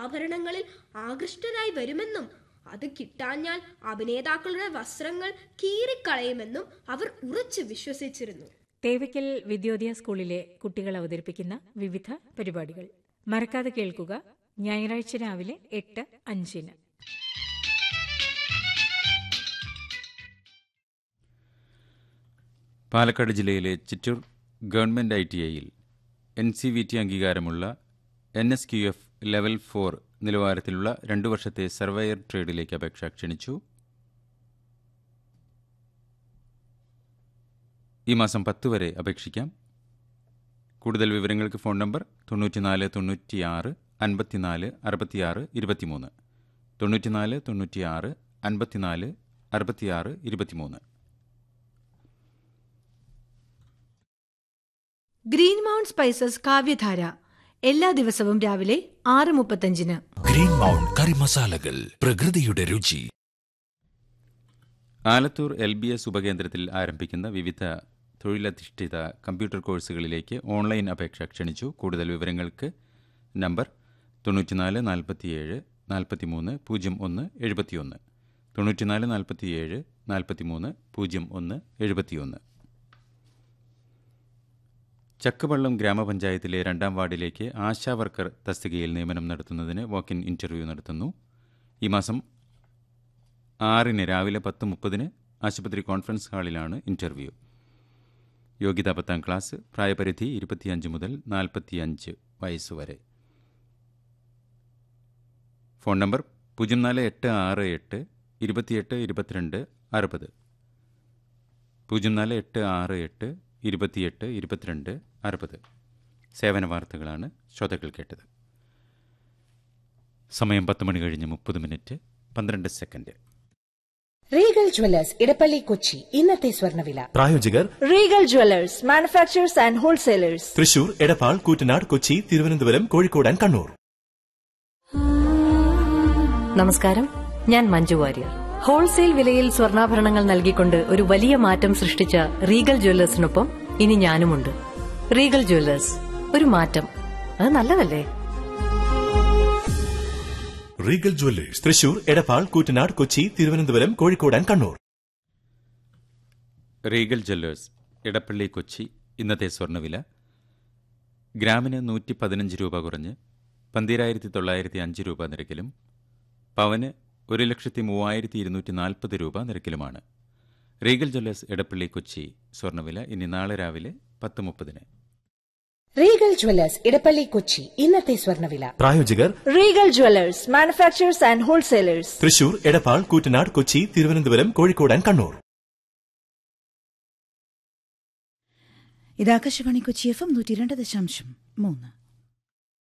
ആഭരണങ്ങളിൽ ആകൃഷ്ടരായി വരുമെന്നും അത് കിട്ടാഞ്ഞാൽ അഭിനേതാക്കളുടെ വസ്ത്രങ്ങൾ കീറിക്കളയുമെന്നും അവർ ഉറച്ചു വിശ്വസിച്ചിരുന്നു തേവയ്ക്കൽ വിദ്യോദയ സ്കൂളിലെ കുട്ടികൾ അവതരിപ്പിക്കുന്ന വിവിധ പരിപാടികൾ മറക്കാതെ കേൾക്കുക ഞായറാഴ്ച രാവിലെ എട്ട് അഞ്ചിന് പാലക്കാട് ജില്ലയിലെ ചിറ്റൂർ ഗവൺമെൻറ് ഐ ടി ഐയിൽ എൻ സി വി ടി അംഗീകാരമുള്ള N S Q F level four നിലവാരത്തിലുള്ള രണ്ടു വർഷത്തെ സർവയർ ട്രേഡിലേക്ക് അപേക്ഷ ക്ഷണിച്ചു ഈ മാസം പത്ത് വരെ അപേക്ഷിക്കാം കൂടുതൽ വിവരങ്ങൾക്ക് ഫോൺ നമ്പർ തൊണ്ണൂറ്റിനാല് തൊണ്ണൂറ്റിയാറ് അൻപത്തിനാല് അറുപത്തിയാറ് ഇരുപത്തിമൂന്ന് തൊണ്ണൂറ്റിനാല് തൊണ്ണൂറ്റിയാറ് അൻപത്തിനാല് അറുപത്തിയാറ് ഇരുപത്തിമൂന്ന് ഗ്രീൻ മൗണ്ട് സ്പൈസസ് കാവ്യധാര എല്ലാ ദിവസവും രാവിലെ ആറ് മുപ്പത്തഞ്ചിന് ഗ്രീൻ മൗണ്ട് കറി മസാലകൾ പ്രകൃതിയുടെ രുചി ആലത്തൂർ എൽ ബി എസ് ഉപകേന്ദ്രത്തിൽ ആരംഭിക്കുന്ന വിവിധ തൊഴിലധിഷ്ഠിത കമ്പ്യൂട്ടർ കോഴ്സുകളിലേക്ക് ഓൺലൈൻ അപേക്ഷ ക്ഷണിച്ചു കൂടുതൽ വിവരങ്ങൾക്ക് നമ്പർ തൊണ്ണൂറ്റിനാല് നാൽപ്പത്തിയേഴ് നാൽപ്പത്തിമൂന്ന് പൂജ്യം ഒന്ന് എഴുപത്തിയൊന്ന് തൊണ്ണൂറ്റിനാല് നാൽപ്പത്തിയേഴ് നാൽപ്പത്തിമൂന്ന് പൂജ്യം ഒന്ന് എഴുപത്തിയൊന്ന് ചക്കുവള്ളം ഗ്രാമപഞ്ചായത്തിലെ രണ്ടാം വാർഡിലേക്ക് ആശാ വർക്കർ തസ്തികയിൽ നിയമനം നടത്തുന്നതിന് വാക്കിൻ ഇന്റർവ്യൂ നടത്തുന്നു ഈ മാസം ആറിന് രാവിലെ പത്ത് മുപ്പതിന് ആശുപത്രി കോൺഫറൻസ് ഹാളിലാണ് ഇന്റർവ്യൂ യോഗ്യത പത്താം ക്ലാസ് പ്രായപരിധി ഇരുപത്തിയഞ്ച് മുതൽ നാൽപ്പത്തിയഞ്ച് വയസ്സുവരെ ഫോൺ നമ്പർ പൂജ്യം നാല് എട്ട് ആറ് എട്ട് ഇരുപത്തിയെട്ട് ഇരുപത്തിരണ്ട് അറുപത് പൂജ്യം നാല് എട്ട് ആറ് എട്ട് ഇരുപത്തിയെട്ട് ഇരുപത്തിരണ്ട് അറുപത് സേവന വാർത്തകളാണ് ശ്രോതാക്കൾ കേട്ടത് സമയം പത്ത് മണി കഴിഞ്ഞ് മുപ്പത് മിനിറ്റ് പന്ത്രണ്ട് second Regal jewellers Edappally Kochi ഇന്നത്തെ സ്വർണ്ണവില പ്രായോജകർ Regal jewellers manufacturers and wholesalers Thrissur Edappal Koottanad Kochi Thiruvananthapuram Kozhikode and Kannur നമസ്കാരം ഞാൻ മഞ്ജു വാര്യർ ഹോൾസെയിൽ വിലയിൽ സ്വർണ്ണാഭരണങ്ങൾ നൽകിക്കൊണ്ട് ഒരു വലിയ മാറ്റം സൃഷ്ടിച്ച റീഗൽ ജ്വല്ലേഴ്സിനൊപ്പം ഇനി ഞാനുമുണ്ട് റീഗൽ ജ്വല്ലേഴ്സ് ഒരു മാറ്റം അത് നല്ലതല്ലേ Regal jewellers Thrissur Edappal Koottanad Kochi Thiruvananthapuram Kozhikode and Kannur Regal jewellers Edappally Kochi ഇന്നത്തെ സ്വർണ്ണവില ഗ്രാമിന് നൂറ്റി പതിനഞ്ച് രൂപ കുറഞ്ഞ് പന്തിരായിരത്തി തൊള്ളായിരത്തി അഞ്ച് രൂപ നിരക്കിലും പവന് ഒരു ലക്ഷത്തി മൂവായിരത്തി ഇരുന്നൂറ്റി നാൽപ്പത് രൂപ നിരക്കിലുമാണ് റീഗൽ ജ്വല്ലേഴ്സ് ഇടപ്പള്ളി കൊച്ചി സ്വർണ്ണവില ഇനി നാളെ രാവിലെ പത്ത് മുപ്പതിന് റീഗൽ ജ്വല്ലേഴ്സ് ഇടപ്പള്ളി കൊച്ചി ഇന്നത്തെ സ്വർണ്ണവില പ്രായോജകർ Regal jewellers manufacturers and wholesalers Thrissur Edappal Koottanad Kochi Thiruvananthapuram Kozhikode and Kannur ഇത് ആകാശവാണി കൊച്ചി എഫ് എം നൂറ്റി രണ്ട് ദശാംശം മൂന്ന്